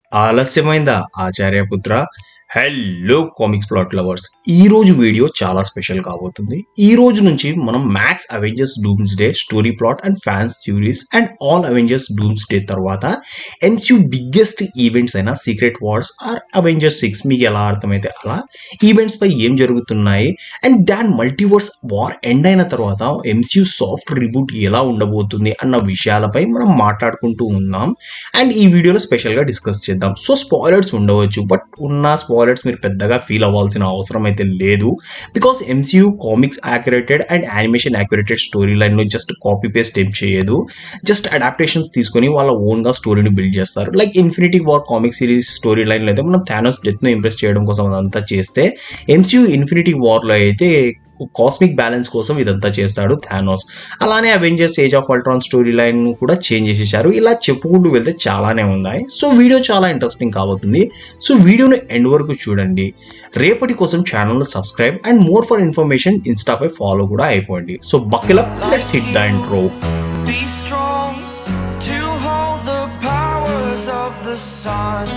ఆలస్యమైందా ఆచార్యపుత్ర hello comics plot lovers ఈ రోజు వీడియో చాలా స్పెషల్ కాబోతుంది ఈ రోజు నుంచి మనం max Avengers Doomsday story plot and fans theories and all Avengers Doomsday తర్వాత ఎంసూ బిగ్గెస్ట్ ఈవెంట్స్ అయిన secret wars or Avengers six మీకు ఎలా అర్థమైతే అలా ఈవెంట్స్ పై ఏం జరుగుతున్నాయి అండ్ దాన్ మల్టీవర్స్ వార్ ఎండ్ అయిన తర్వాత ఎంసూ సాఫ్ట్ రిబూట్ ఎలా ఉండబోతుంది అన్న విషయాలపై మనం మాట్లాడుకుంటూ ఉన్నాం అండ్ ఈ వీడియోలో స్పెషల్గా డిస్కస్ చేద్దాం సో స్పాయిలర్స్ ఉండవచ్చు బట్ ఉన్న స్పాయిలర్స్ మీరు పెద్దగా ఫీల్ అవ్వాల్సిన అవసరం అయితే లేదు because MCU comics accurated and animation accurated story లైన్ను జస్ట్ కాపీ పేస్ట్ ఏం చేయదు జస్ట్ అడాప్టేషన్స్ తీసుకొని వాళ్ళ ఓన్గా స్టోరీని బిల్డ్ చేస్తారు like infinity war comic series story లైన్లో అయితే మనం థానోస్ డెత్ను ఇంప్రెస్ చేయడం కోసం అదంతా చేస్తే ఎంసీయూ ఇన్ఫినిటీ వార్లో అయితే కాస్మిక్ బ్యాలెన్స్ కోసం ఇదంతా చేస్తాడు థానోస్ అలానే Avengers age of Ultron story line కూడా చేంజ్ చేసేసారు ఇలా చెప్పుకుంటూ వెళ్తే చాలానే ఉన్నాయి సో వీడియో చాలా ఇంట్రెస్టింగ్ కాబోతుంది సో వీడియోని ఎండ్ వరకు చూడండి రేపటి కోసం channel subscribe and more for information ఇన్స్టాపై ఫాలో కూడా అయిపోండి so buckle up let's hit the intro Be strong to hold the powers of the sun.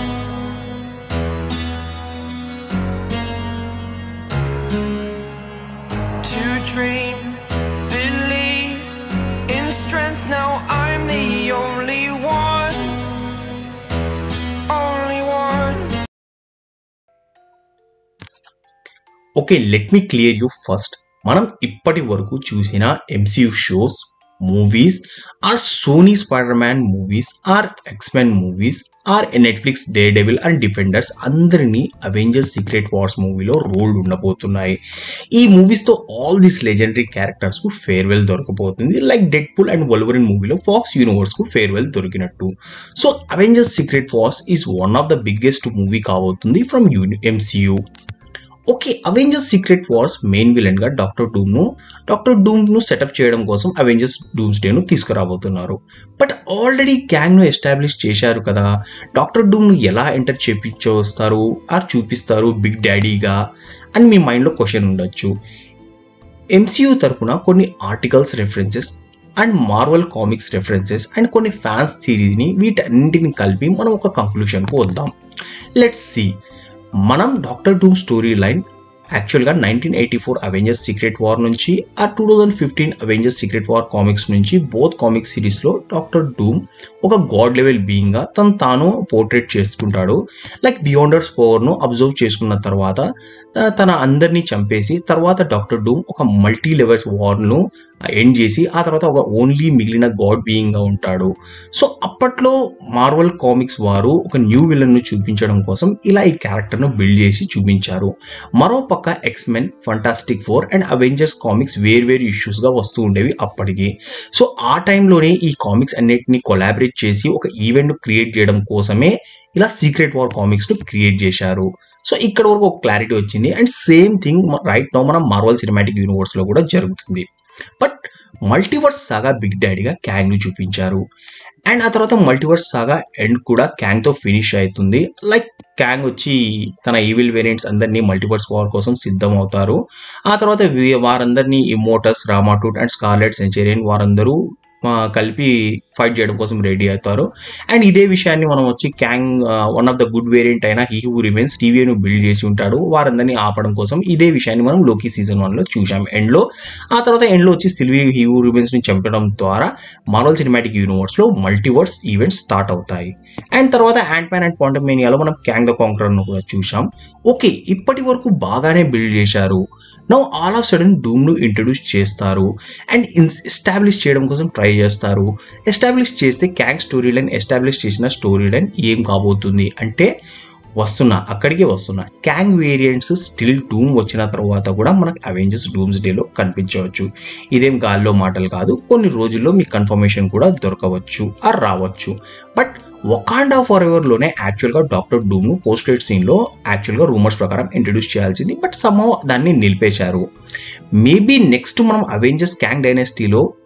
To dream, believe in strength. Now I'm the only one. Only one. Okay let me clear you first మనం ఇప్పటి వరకు చూసిన MCU shows movies or Sony spider man movies or X Men movies or Netflix Daredevil and Defenders అందరినీ Avengers secret wars మూవీలో role ఉండబోతున్నాయి ఈ మూవీస్తో all this legendary క్యారెక్టర్స్కు ఫేర్వెల్ దొరకబోతుంది like Deadpool and Wolverine మూవీలో ఫాక్స్ యూనివర్స్కు farewell దొరికినట్టు so Avengers secret wars is one of the biggest movie కాబోతుంది from you MCU okay Avengers secret wars main villain గా డాక్టర్ డూమ్ ను doctor Doom ను setup చేయడం కోసం Avengers Doomsday ను తీసుకురాబోతున్నారు బట్ ఆల్రెడీ గ్యాంగ్ ను ఎస్టాబ్లిష్ చేశారు కదా డాక్టర్ డూమ్ ను ఎలా ఎంటర్ చేపించవస్తారు ఆర్ చూపిస్తారు బిగ్ డాడీగా అని మీ మైండ్లో క్వశ్చన్ ఉండొచ్చు ఎంసీయూ తరపున కొన్ని articles references and Marvel comics references and కొన్ని ఫ్యాన్స్ థీరీని వీటన్నింటిని కలిపి మనం ఒక కంక్లూషన్కు వద్దాం లెట్స్ సి మనం డాక్టర్ డూమ్ స్టోరీ లైన్ యాక్చువల్గా nineteen eighty four Avengers secret war నుంచి ఆ two thousand fifteen Avengers secret war comics నుంచి బోత్ కామిక్స్ సిరీస్లో డాక్టర్ డూమ్ ఒక గాడ్ లెవెల్ బీయింగ్గా తను తాను పోర్ట్రేట్ చేసుకుంటాడు లైక్ బియాండర్స్ పవర్ను అబ్జర్వ్ చేసుకున్న తర్వాత ఆ, తన అందరినీ చంపేసి తర్వాత డాక్టర్ డూమ్ ఒక మల్టీ లెవెల్స్ వార్ను ఎండ్ చేసి ఆ తర్వాత ఒక ఓన్లీ మిగిలిన గాడ్ బీయింగ్గా ఉంటాడు సో అప్పట్లో మార్వల్ కామిక్స్ వారు ఒక న్యూ విలన్ను చూపించడం కోసం ఇలా ఈ క్యారెక్టర్ను బిల్డ్ చేసి చూపించారు మరో పక్క X Men Fantastic Four and Avengers comics వేరు వేరు ఇష్యూస్గా వస్తూ ఉండేవి అప్పటికి సో ఆ టైంలోనే ఈ కామిక్స్ అన్నిటిని కొలాబరేట్ చేసి ఒక ఈవెంట్ క్రియేట్ చేయడం కోసమే ఇలా సీక్రెట్ వార్ కామిక్స్ను క్రియేట్ చేశారు సో ఇక్కడ వరకు ఒక క్లారిటీ వచ్చింది and same thing right no మనం మార్వల్ సినిమాటిక్ యూనివర్స్లో కూడా జరుగుతుంది బట్ మల్టీవర్స్ సాగా బిగ్ డాడీగా క్యాంగ్ను చూపించారు అండ్ ఆ తర్వాత మల్టీవర్స్ సాగా ఎండ్ కూడా క్యాంగ్తో ఫినిష్ అవుతుంది లైక్ క్యాంగ్ వచ్చి తన ఈవిల్ వేరియంట్స్ అందరినీ మల్టీవర్స్ వార్ కోసం సిద్ధం అవుతారు ఆ తర్వాత వీ- వారందరినీ ఇమోటస్ రామాటూట్ అండ్ స్కార్లెట్ సెంచరియన్ వారందరూ ఆ, కలిపి ఫైట్ చేయడం కోసం రెడీ అవుతారు అండ్ ఇదే విషయాన్ని మనం వచ్చి Kang one of the good variant అయిన హీ హూ రిమెన్స్ టీవీను బిల్డ్ చేసి ఉంటాడు వారందరినీ ఆపడం కోసం ఇదే విషయాన్ని మనం లోకి సీజన్ వన్లో చూసాం ఎండ్లో ఆ తర్వాత ఎండ్లో వచ్చి సిల్వీ హీ హూ రిమెన్స్ ని చంపడం ద్వారా మార్వల్ సినిమాటిక్ యూనివర్స్లో మల్టీవర్స్ ఈవెంట్స్ స్టార్ట్ అవుతాయి అండ్ తర్వాత యాంట్ మ్యాన్ అండ్ క్వాంటమేనియాలో మనం క్యాంగ్ ద కాంక్రర్ను కూడా చూసాం ఓకే ఇప్పటి వరకు బాగానే బిల్డ్ చేశారు నౌ ఆల్ ఆఫ్ సడన్ డూమ్ను ఇంట్రడ్యూస్ చేస్తారు అండ్ ఎస్టాబ్లిష్ చేయడం కోసం ట్రై చేస్తారు ఎస్టాబ్లిష్ చేస్తే క్యాంగ్ స్టోరీ లైన్ ఎస్టాబ్లిష్ చేసిన స్టోరీ లైన్ ఏం కాబోతుంది అంటే వస్తున్నా అక్కడికే వస్తున్నా క్యాంగ్ వేరియంట్స్ స్టిల్ డూమ్ వచ్చిన తర్వాత కూడా మనకు అవెంజర్స్ డూమ్స్ డేలో కనిపించవచ్చు ఇదేం గాల్లో మాటలు కాదు కొన్ని రోజుల్లో మీకు కన్ఫర్మేషన్ కూడా దొరకవచ్చు ఆర్ రావచ్చు బట్ వకాండా ఫర్ ఎవర్లోనే యాక్చువల్గా డాక్టర్ డూమ్ను పోస్ట్ క్రెడిట్ సీన్లో యాక్చువల్గా రూమర్స్ ప్రకారం ఇంట్రడ్యూస్ చేయాల్సింది బట్ సమ్హౌ దాన్ని నిలిపేశారు మేబీ నెక్స్ట్ మనం అవెంజర్స్ క్యాంగ్ డైనస్టీలో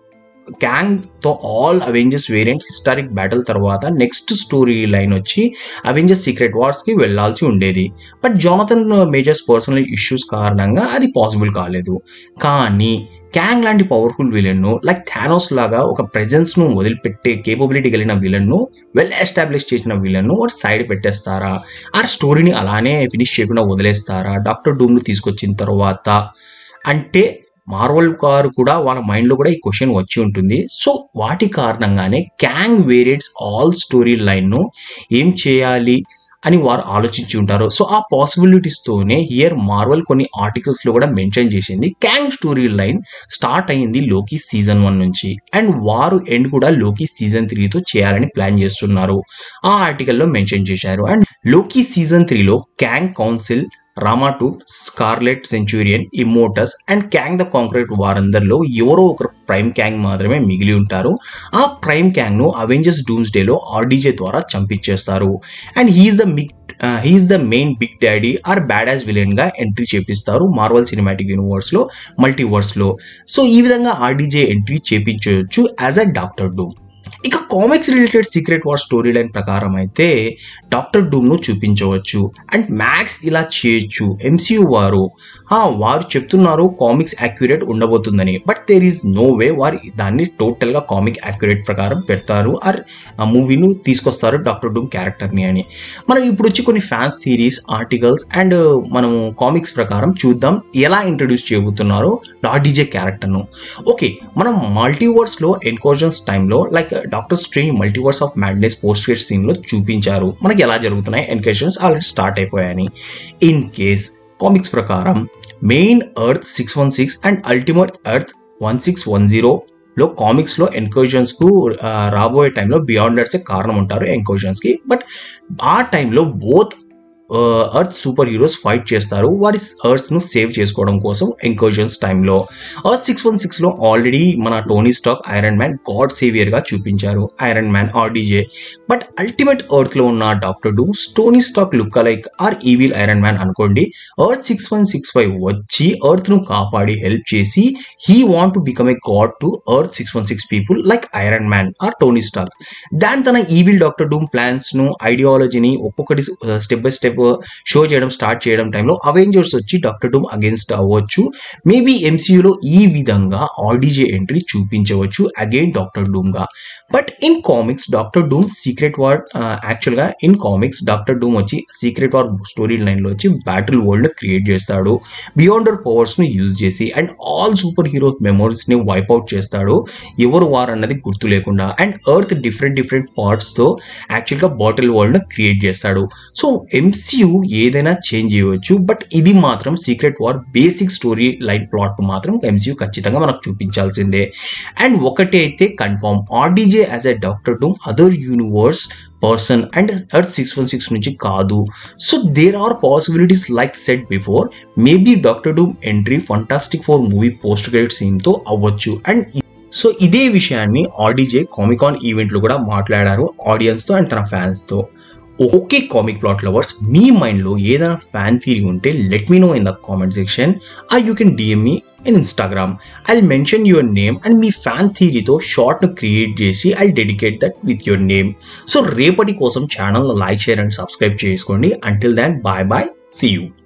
క్యాంగ్ తో all Avengers variant historic battle తర్వాత నెక్స్ట్ స్టోరీ లైన్ వచ్చి అవెంజర్స్ సీక్రెట్ వార్స్ కి వెళ్లాల్సి ఉండేది but Jonathan Majors personal issues కారణంగా అది పాసిబుల్ కాలేదు కానీ క్యాంగ్ లాంటి పవర్ఫుల్ విలన్ లైక్ థానోస్ లాగా ఒక ప్రెజెన్స్ ను వదిలిపెట్టే కేపబిలిటీ కలిగిన విలన్ ను వెల్ ఎస్టాబ్లిష్ చేసిన విలన్ ను వాడు సైడ్ పెట్టేస్తారా ఆ స్టోరీని అలానే ఫినిష్ చేయకుండా వదిలేస్తారా డాక్టర్ డూమ్ ను తీసుకొచ్చిన తర్వాత అంటే మార్వల్ కారు కూడా వాళ్ళ మైండ్లో కూడా ఈ క్వశ్చన్ వచ్చి ఉంటుంది సో వాటి కారణంగానే క్యాంగ్ వేరియంట్స్ ఆల్ స్టోరీ లైన్ను ఏం చేయాలి అని వారు ఆలోచించి ఉంటారు సో ఆ పాసిబిలిటీస్ తోనే హియర్ మార్వల్ కొన్ని ఆర్టికల్స్ లో కూడా మెన్షన్ చేసింది క్యాంగ్ స్టోరీ లైన్ స్టార్ట్ అయింది లోకి సీజన్ వన్ నుంచి అండ్ వారు ఎండ్ కూడా లోకి సీజన్ త్రీతో చేయాలని ప్లాన్ చేస్తున్నారు ఆ ఆర్టికల్లో మెన్షన్ చేశారు అండ్ లోకి సీజన్ త్రీలో Kang council Rama Tut Scarlet Centurion Immortus and Kang the Conqueror వారందరిలో ఎవరో ఒకరు ప్రైమ్ క్యాంగ్ మాత్రమే మిగిలి ఉంటారు ఆ ప్రైమ్ క్యాంగ్ ను అవెంజర్స్ డూమ్స్ డేలో ఆర్డీజే ద్వారా చంపించేస్తారు and he's the big he's the main big daddy or bad as villain గా ఎంట్రీ చేపిస్తారు మార్వల్ సినిమాటిక్ యూనివర్స్ లో మల్టీవర్స్ లో సో ఈ విధంగా ఆర్డీజే ఎంట్రీ చేపించవచ్చు యాజ్ అ డాక్టర్ డూమ్ ఇక comics related secret war story line ప్రకారం అయితే డాక్టర్ డూమ్ ను చూపించవచ్చు అండ్ మ్యాక్స్ ఇలా చేయొచ్చు ఎంసీయూ వారు ఆ, వారు చెప్తున్నారు కామిక్స్ యాక్యురేట్ ఉండబోతుందని but there is no way వారు దాన్ని టోటల్ గా కామిక్ యాక్యురేట్ ప్రకారం పెడతారు ఆర్ ఆ మూవీను తీసుకొస్తారు డాక్టర్ డూమ్ క్యారెక్టర్ ని అని మనం ఇప్పుడు వచ్చి కొన్ని ఫ్యాన్స్ థీరీస్ ఆర్టికల్స్ అండ్ మనము కామిక్స్ ప్రకారం చూద్దాం ఎలా ఇంట్రడ్యూస్ చేయబోతున్నారో డాడీజే క్యారెక్టర్ ను ఓకే మనం మల్టీవర్స్ లో ఎన్కోజన్స్ టైంలో like doctor Strange multiverse of madness post credit scene లో చూపించారు మనకి ఎలా జరుగుతున్నాయి ఎన్కేషన్స్ ఆల్రెడీ స్టార్ట్ అయిపోయాయని ఇన్ కేస్ కామిక్స్ ప్రకారం main earth six one six and ultimate earth one six one zero లో కామిక్స్ లో ఎన్కోజన్స్ కు ఆ, రాబోయే టైంలో బియాండర్స్ కారణం ఉంటారు ఎన్కోజన్స్ కి బట్ ఆ టైంలో both Earth super heroes fight చేస్తారు వారి ఎర్త్ ను సేవ్ చేసుకోవడం కోసం ఎంకోజన్స్ టైంలో ఎర్త్ సిక్స్ వన్ సిక్స్ లో ఆల్రెడీ మన Tony Stark Iron Man god saviour గా చూపించారు Iron Man RDJ but ultimate Earth లో ఉన్న Doctor Doom Tony Stark look like or evil Iron Man అనుకోండి Earth six one six five వచ్చి Earth ను కాపాడి హెల్ప్ చేసి he want to become a god to earth six one six people like Iron Man or Tony Stark దాని తన evil Doctor Doom plans ను ఐడియాలజీని ఒక్కొక్కటి స్టెప్ బై స్టెప్ షో చేయడం స్టార్ట్ చేయడం టైంలో అవెంజర్స్ వచ్చి డాక్టర్ డూమ్ అగేన్స్ట్ అవ్వచ్చు మేబీ ఎంసీయూలో ఈ విధంగా ఆర్డీజే ఎంట్రీ చూపించవచ్చు అగైన్ డాక్టర్ డూమ్ గా but in comics Doctor Doom Secret War actual గా ఇన్ కామిక్స్ డాక్టర్ డూమ్ వచ్చి సీక్రెట్ వార్ స్టోరీ లైన్ లో వచ్చి బ్యాటిల్ వరల్డ్ క్రియేట్ చేస్తాడు బియాండర్ పవర్స్ ను యూజ్ చేసి and all super hero memories ని వైప్ అవుట్ చేస్తాడు ఎవరు వార్ అన్నది గుర్తు లేకుండా and Earth different different parts తో యాక్చువల్ గా బాటిల్ వరల్డ్ ను క్రియేట్ చేస్తాడు సో ఎంసీయూ ఏదైనా చేంజ్ చేయవచ్చు బట్ ఇది మాత్రం Secret War basic story line plot మాత్రం ఎంసీయూ ఖచ్చితంగా మనకు చూపించాల్సిందే అండ్ ఒకటి అయితే confirm RDJ as a Doctor Doom other universe person and Earth six one six నుంచి కాదు so there are possibilities like set before maybe Doctor Doom entry Fantastic Four movie post credit scene తో అవ్వచ్చు and so ఇదే విషయాన్ని RDJ Comic-Con event లో కూడా మాట్లాడారు audience తో అండ్ తన ఫ్యాన్స్ తో ఓకే కామిక్ ప్లాట్ లవర్స్ మీ మైండ్ లో ఏదైనా ఫ్యాన్ థియరీ ఉంటే let me know in the comment section ఆ you can DM me in Instagram I mention your name and మీ ఫ్యాన్ థియరీతో షార్ట్ ను క్రియేట్ చేసి I dedicate that with your name so రేపటి కోసం channel like share and subscribe చేసుకోండి until then bye bye see you